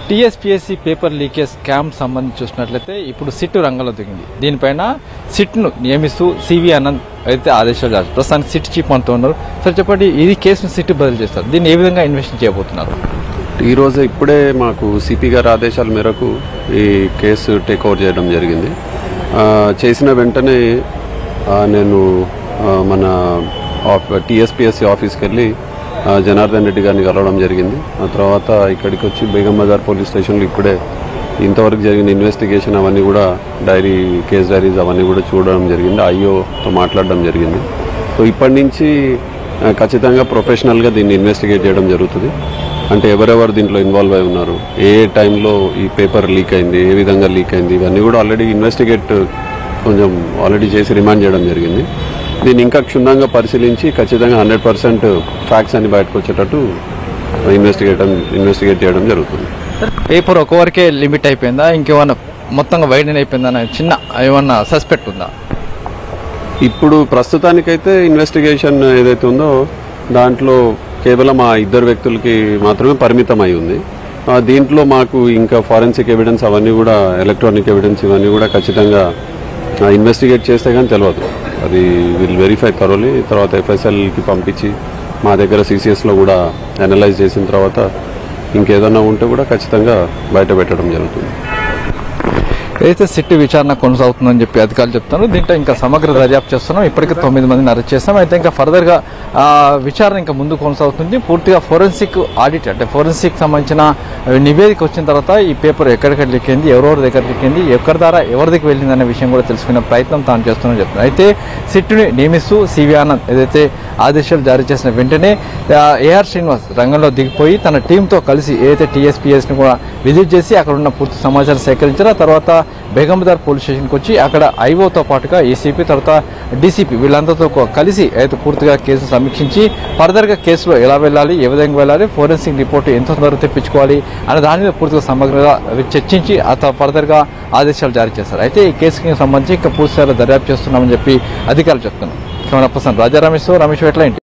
TSPSC paper leakage scam సంబంధించి చూసినట్లయితే ఇప్పుడు సిట్ రంగంలో దిగింది దీనిపైన సిట్ను నియమిస్తూ సివి ఆనంద్ అయితే ఆదేశాలు జారీ ప్రస్తుతానికి సిట్ చీఫ్ అంటూ ఉన్నారు సార్ చెప్పండి ఇది కేసును సిట్ బదిలీ చేస్తారు దీన్ని ఏ విధంగా ఇన్వెస్ట్ చేయబోతున్నారు ఈ రోజు ఇప్పుడే మాకు సిపి గారి ఆదేశాల మేరకు ఈ కేసు టేక్ ఓవర్ చేయడం జరిగింది ఆ, చేసిన వెంటనే ఆ, నేను ఆ, మన టీఎస్పీఎస్సీ ఆఫీస్కి వెళ్ళి ఆ, జనార్దన్ రెడ్డి గారిని కలవడం జరిగింది ఆ తర్వాత ఇక్కడికి వచ్చి బేగం బజార్ పోలీస్ స్టేషన్లో ఇప్పుడే ఇంతవరకు జరిగిన ఇన్వెస్టిగేషన్ అవన్నీ కూడా డైరీ కేస్ డైరీస్ అవన్నీ కూడా చూడడం జరిగింది ఐఓతో మాట్లాడడం జరిగింది సో ఇప్పటి నుంచి ఆ, ఖచ్చితంగా ప్రొఫెషనల్గా దీన్ని ఇన్వెస్టిగేట్ చేయడం జరుగుతుంది అంటే ఎవరెవరు దీంట్లో ఇన్వాల్వ్ అయి ఉన్నారు ఏ టైంలో ఈ పేపర్ లీక్ అయింది ఏ విధంగా లీక్ అయింది ఇవన్నీ కూడా ఆల్రెడీ ఇన్వెస్టిగేట్ కొంచెం ఆల్రెడీ చేసి రిమాండ్ చేయడం జరిగింది దీన్ని ఇంకా క్షుణ్ణంగా పరిశీలించి ఖచ్చితంగా హండ్రెడ్ పర్సెంట్ ఫ్యాక్ట్స్ అన్ని బయటకు వచ్చేటట్టు ఇన్వెస్టిగేట్ ఇన్వెస్టిగేట్ చేయడం జరుగుతుంది పేపర్ ఒక వరకే లిమిట్ అయిపోయిందా ఇంకేమన్నా మొత్తంగా వైడెన్ అయిపోయిందా అనే చిన్న ఏమన్నా సస్పెక్ట్ ఉందా ఇప్పుడు ప్రస్తుతానికైతే ఇన్వెస్టిగేషన్ ఏదైతే ఉందో దాంట్లో కేవలం ఆ ఇద్దరు వ్యక్తులకి మాత్రమే పరిమితం అయి ఉంది ఆ, దీంట్లో మాకు ఇంకా ఫారెన్సిక్ ఎవిడెన్స్ అవన్నీ కూడా ఎలక్ట్రానిక్ ఎవిడెన్స్ ఇవన్నీ కూడా ఖచ్చితంగా ఇన్వెస్టిగేట్ చేస్తే కానీ తెలియదు అది విల్ వెరిఫై థరోలీ తర్వాత ఎఫ్ఎస్ఎల్కి పంపించి మా దగ్గర సిసిఎస్లో కూడా అనలైజ్ చేసిన తర్వాత ఇంకేదన్నా ఉంటే కూడా ఖచ్చితంగా బయట పెట్టడం జరుగుతుంది ఏదైతే సిట్ విచారణ కొనసాగుతుందని చెప్పి అధికారులు చెప్తున్నారు దీంట్లో ఇంకా సమగ్ర దర్యాప్తు చేస్తున్నాం ఇప్పటికే తొమ్మిది మందిని అరెస్ట్ చేస్తాం అయితే ఇంకా ఫర్దర్ గా ఆ, విచారణ ఇంకా ముందు కొనసాగుతుంది పూర్తిగా ఫోరెన్సిక్ ఆడిట్ అంటే ఫోరెన్సిక్ సంబంధించిన నివేదిక వచ్చిన తర్వాత ఈ పేపర్ ఎక్కడికి లీక్ అయింది ఎవరెవరి దగ్గర లీక్ అయింది ఎక్కడి ద్వారా ఎవరి దగ్గర వెళ్ళింది అనే విషయం కూడా తెలుసుకునే ప్రయత్నం తాను చేస్తున్నామని చెప్తున్నారు అయితే సిట్ని నియమిస్తూ సివి ఆనంద్ ఏదైతే ఆదేశాలు జారీ చేసిన వెంటనే ఏఆర్ శ్రీనివాస్ రంగంలో దిగిపోయి తన టీంతో కలిసి ఏదైతే టీఎస్పీఎస్ ని కూడా విజిట్ చేసి అక్కడ ఉన్న పూర్తి సమాచారం సేకరించారు ఆ తర్వాత బేగంబదార్ పోలీస్ స్టేషన్కి వచ్చి అక్కడ ఐఓతో పాటుగా ఏసీపీ తర్వాత డీసీపీ వీళ్ళందరితో కో- కలిసి అయితే పూర్తిగా కేసు సమీక్షించి ఫర్దర్ గా కేసులో ఎలా వెళ్ళాలి ఏ విధంగా వెళ్ళాలి ఫోరెన్సిక్ రిపోర్ట్ ఎంత తొందరగా తెప్పించుకోవాలి అనే దాని మీద పూర్తిగా సమగ్రంగా చర్చించి ఆ ఫర్దర్ గా ఆదేశాలు జారీ చేశారు అయితే ఈ కేసుకి సంబంధించి ఇంకా పూర్తి స్థాయిలో దర్యాప్తు చేస్తున్నామని చెప్పి అధికారులు చెప్తున్నారు కెమెరా పర్సన్ రాజా రమేష్ రమేష్ ఎట్లా